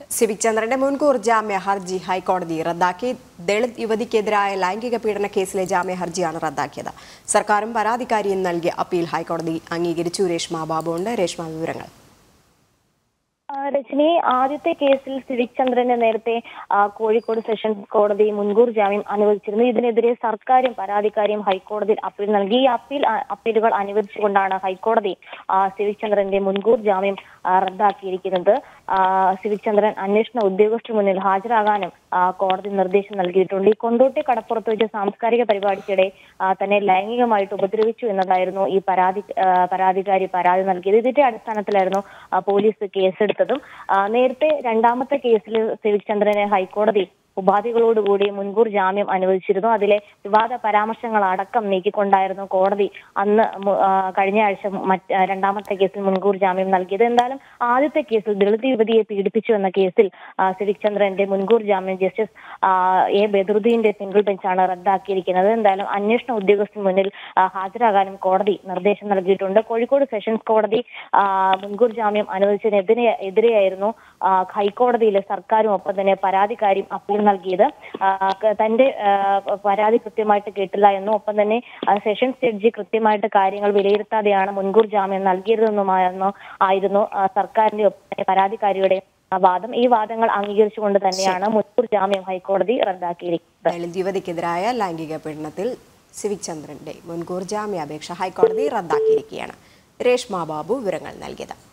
civic ചന്ദ്രന്റെ മുൻകൂർ ജാമ്യ ഹർജി ഹൈക്കോടതി റദ്ദാക്കി ദളിത് യുവതിക്കെതിരായ ലൈംഗിക പീഡന കേസിലെ ജാമ്യ ഹർജിയാണ് റദ്ദാക്കിയത് സർക്കാരും പരാതിക്കാരിയും നൽകിയ അപ്പീൽ ഹൈക്കോടതി അംഗീകരിച്ചു രേഷ്മ ബാബു ഉണ്ട് രേഷ്മ വിവരങ്ങൾ ആ, രജനി ആദ്യത്തെ കേസിൽ സിവിക് ചന്ദ്രന് നേരത്തെ ആ, കോഴിക്കോട് സെഷൻസ് കോടതി മുൻകൂർ ജാമ്യം അനുവദിച്ചിരുന്നു ഇതിനെതിരെ സർക്കാരും പരാതിക്കാരിയും ഹൈക്കോടതിയിൽ അപ്പീൽ നൽകി ഈ അപ്പീൽ ആ, അപ്പീലുകൾ അനുവദിച്ചുകൊണ്ടാണ് ഹൈക്കോടതി ആ, സിവിക് ചന്ദ്രന്റെ മുൻകൂർ ജാമ്യം ആ, റദ്ദാക്കിയിരിക്കുന്നത് ആ, സിവിക് ചന്ദ്രൻ അന്വേഷണ ഉദ്യോഗസ്ഥർ മുന്നിൽ ഹാജരാകാനും ആ, കോടതി നിർദ്ദേശം നൽകിയിട്ടുണ്ട് ഈ കൊണ്ടോട്ടി കടപ്പുറത്ത് വെച്ച സാംസ്കാരിക പരിപാടിക്കിടെ ആ, തന്നെ ലൈംഗികമായിട്ട് ഉപദ്രവിച്ചു എന്നതായിരുന്നു ഈ പരാതി ആ, പരാതിക്കാരി പരാതി നൽകിയത് ഇതിന്റെ അടിസ്ഥാനത്തിലായിരുന്നു ആ, പോലീസ് കേസെടുത്തതും ആ, നേരത്തെ രണ്ടാമത്തെ കേസിൽ സിവിക് ചന്ദ്രനെ ഹൈക്കോടതി ഉപാധികളോടുകൂടി മുൻകൂർ ജാമ്യം അനുവദിച്ചിരുന്നു അതിലെ വിവാദ പരാമർശങ്ങൾ അടക്കം നീക്കിക്കൊണ്ടായിരുന്നു കോടതി അന്ന് മു- ആ, കഴിഞ്ഞ ആഴ്ച മറ്റ് ആ, രണ്ടാമത്തെ കേസിൽ മുൻകൂർ ജാമ്യം നൽകിയത് എന്തായാലും ആദ്യത്തെ കേസിൽ ദളിത് യുവതിയെ പീഡിപ്പിച്ചു എന്ന കേസിൽ ആ, സിവിക് ചന്ദ്രന്റെ മുൻകൂർ ജാമ്യം ജസ്റ്റിസ് ആ, എ ബദറുദ്ദീന്റെ സിംഗിൾ ബെഞ്ചാണ് റദ്ദാക്കിയിരിക്കുന്നത് എന്തായാലും അന്വേഷണ ഉദ്യോഗസ്ഥന് മുന്നിൽ ആ, ഹാജരാകാനും കോടതി നിർദ്ദേശം നൽകിയിട്ടുണ്ട് കോഴിക്കോട് സെഷൻസ് കോടതി ആ, മുൻകൂർ ജാമ്യം അനുവദിച്ചതിനെതിരെ എതിരെയായിരുന്നു ആ, ഹൈക്കോടതിയിലെ സർക്കാരും ഒപ്പം തന്നെ പരാതിക്കാരിയും അപ്പീൽ നൽകിയത് ആ, ക- തന്റെ ആ, പരാതി കൃത്യമായിട്ട് കേട്ടില്ല എന്നും ഒപ്പം തന്നെ ആ, സെഷൻസ് ജഡ്ജി കൃത്യമായിട്ട് കാര്യങ്ങൾ വിലയിരുത്താതെയാണ് മുൻകൂർ ജാമ്യം നൽകിയതെന്നുമായിരുന്നു ആയിരുന്നു ആ, സർക്കാരിന്റെ ഒപ്പം തന്നെ പരാതിക്കാരിയുടെ ആ, വാദം ഈ വാദങ്ങൾ അംഗീകരിച്ചുകൊണ്ട് തന്നെയാണ് മുൻകൂർ ജാമ്യം ഹൈക്കോടതി റദ്ദാക്കിയിരിക്കുന്നത് ദളിത് യുവതിക്കെതിരായ ലൈംഗിക പീഡനത്തിൽ സിവിക് ചന്ദ്രന്റെ മുൻകൂർ ജാമ്യാപേക്ഷ ഹൈക്കോടതി റദ്ദാക്കിയിരിക്കുകയാണ് രേഷ്മ ബാബു വിവരങ്ങൾ നൽകിയത്